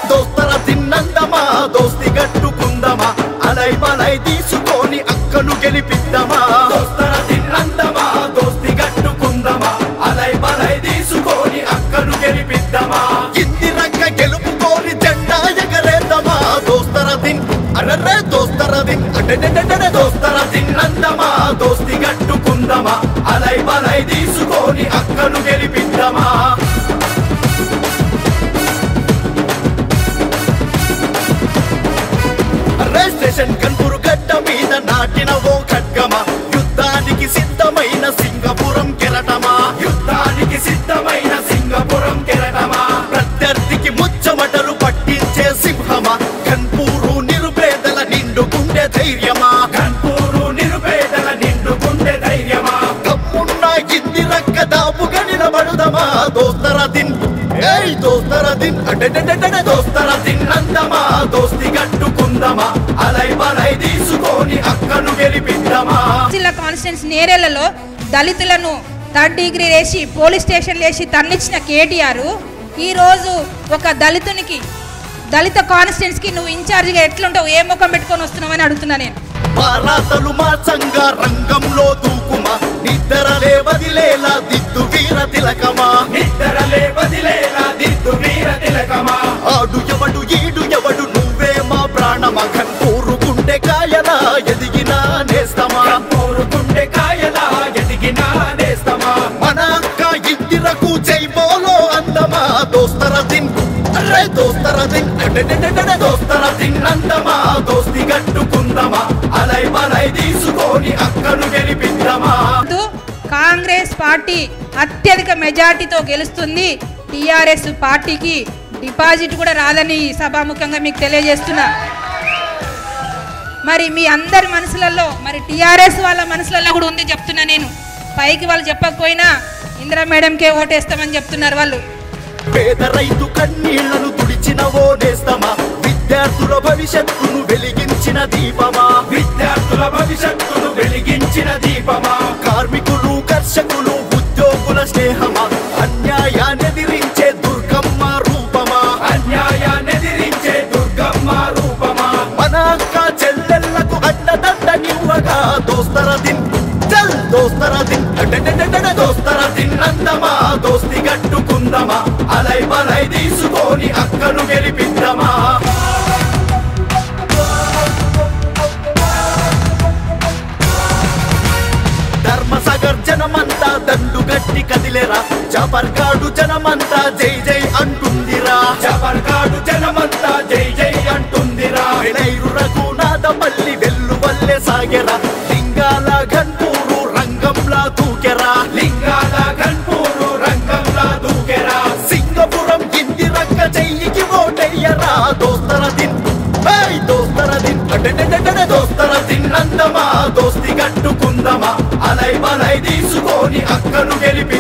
దోస్తర తిన్నందమా దోస్తి గట్టుకుందమా అలై బలై తీసుకొని అక్కను గెలిపిద్దామా దోస్తర తిన్నందమా దోస్తి గట్టుకుందమా అలై బలై తీసుకొని అక్కను గెలిపిద్దామా ఇంది రంగ గెలుపుకోని జెండా ఎగరేద్దామా దోస్తర తిన్ అరరే దోస్తర తిన్ అడెడెడెడె దోస్తర తిన్నందమా దోస్తి గట్టుకుందమా అలై బలై తీసుకొని అక్కను గెలిపిద్దామా రిజిస్ట్రేషన్ కన్పురు గడ్డ మీద నాటిన ఓ ఖడ్గమా యుద్ధానికి సిద్ధమైన సింగపురం కెరటమా యుద్ధానికి సిద్ధమైన సింగపురం కెరటమా ప్రత్యర్థికి ముచ్చమటలు పట్టించే సింహమా కన్పూరు నిరుపేదల నిండుకుండే ధైర్యమా కన్పూరు నిరుపేదల నిండుకుండే ధైర్యమా కమ్మున్న ఇంది రక్క దాపుగా నిలబడుదమా దోస్తర దిన్ ఏయ్ దోస్తర దిన్ అడెడెడెడె దోస్తర తిన్నందమా దోస్తి గట్టుకుందమా అలై బలై తీసుకొని అక్కను గెలిపిద్దామా జిల్లా కాన్స్టిట్యూన్స్ నేరేళ్లలో దళితులను థర్డ్ డిగ్రీ వేసి పోలీస్ స్టేషన్ వేసి తన్నిచ్చిన కేటీఆర్ ఈరోజు ఒక దళితునికి దళిత కాన్స్టిట్యూన్స్కి నువ్వు ఇన్ఛార్జిగా ఎట్లుంటావు ఏ ముఖం పెట్టుకొని వస్తున్నావని అడుగుతున్నా నేను మారాతలు మార్చంగా రంగంలో దూకుమా నిద్రలే వదిలేలా దిద్దు వీర తిలకమా నిద్రలే వదిలేలా దిద్దు వీర తిలకమా ఆడు ఎవడు ఈడు ఎవడు నువ్వే మా ప్రాణమా కన్పూరుకుంటే కాయలా ఎదిగినా నేస్తమా కన్పూరుకుంటే కాయలా ఎదిగినా నేస్తమా మన అక్క ఇందిరకు జై బోలో అందమా దోస్తర దిన్ అరే దోస్తర దిన్ అడెడెడెడె దోస్తర దిన్ అందమా దోస్తి గట్టుకుందమా అలై బలై తీసుకొని అక్కను గెలిపిద్దామా అంటూ కాంగ్రెస్ పార్టీ అత్యధిక మెజార్టీతో గెలుస్తుంది టీఆర్ఎస్ పార్టీకి డిపాజిట్ కూడా రాదని సభాముఖంగా మీకు తెలియజేస్తున్నా మరి మీ అందరి మనసులలో మరి టీఆర్ఎస్ వాళ్ళ మనసులలో కూడా ఉంది చెప్తున్నా నేను పైకి వాళ్ళు చెప్పకపోయినా ఇందిరా మేడంకే ఓటేస్తామని చెప్తున్నారు వాళ్ళు పేద రైతు కన్నీళ్లను తుడిచిన ఓ నేస్తమా విద్యార్థుల భవిష్యత్తును వెలిగించిన దీపమా విద్యార్థుల భవిష్యత్తును వెలిగించిన దీపమా కార్మికులు కర్షకులు ఉద్యోగుల స్నేహమా అన్యాయాన్నెదిరించే దుర్గమ్మ రూపమా అన్యాయాన్నెదిరించే దుర్గమ్మ రూపమా మన అక్క చెల్లెళ్లకు అండదండనివ్వగా దోస్తర దిన్ చల్ దోస్తర దిన్ అడెడెడెడె దోస్తర తిన్నందమా దోస్తి గట్టుకుందమా అలై బలై తీసుకొని అక్కను గెలిపిద్దామా ధర్మసాగర్ జనమంతా దండు గట్టి కదిలేరా జాపర్గాడు జనమంతా జై జై అంటుందిరా జాపర్గాడు జనమంతా జై జై అంటుందిరా వెలైరు రఘునాథపల్లి వెల్లు వల్లే సాగెరా లింగాల గన్పూరు రంగంలా దూకెరా లింగాల గన్పూరు రంగంలా దూకెరా సింగపురం ఇంది రక్క చెయ్యికి ఓటయ్యరా దోస్తర దిన్ ఏయ్ దోస్తర దిన్ అడెడెడెడె దోస్తర తిన్నందమా దోస్తి గట్టుకుందమా అలై బలై తీసుకొని అక్కను గెలిపి